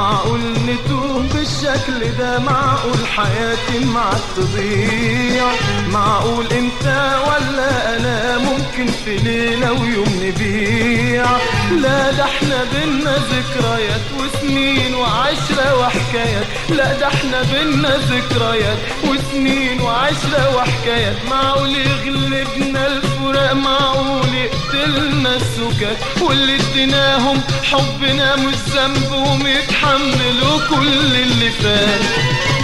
معقول نتوه بالشكل ده معقول حياتي معك تضيع معقول انت ولا انا ممكن في ليلة ويوم نبيع لا ده احنا بينا ذكريات وسنين وعشرة وحكايات لا ده احنا بينا ذكريات وسنين وعشرة وحكايات معقول يغلبنا الفراق معقول يقتلنا السكات واللي اديناهم حبنا مش ذنبهم يتحملوا كل اللي فات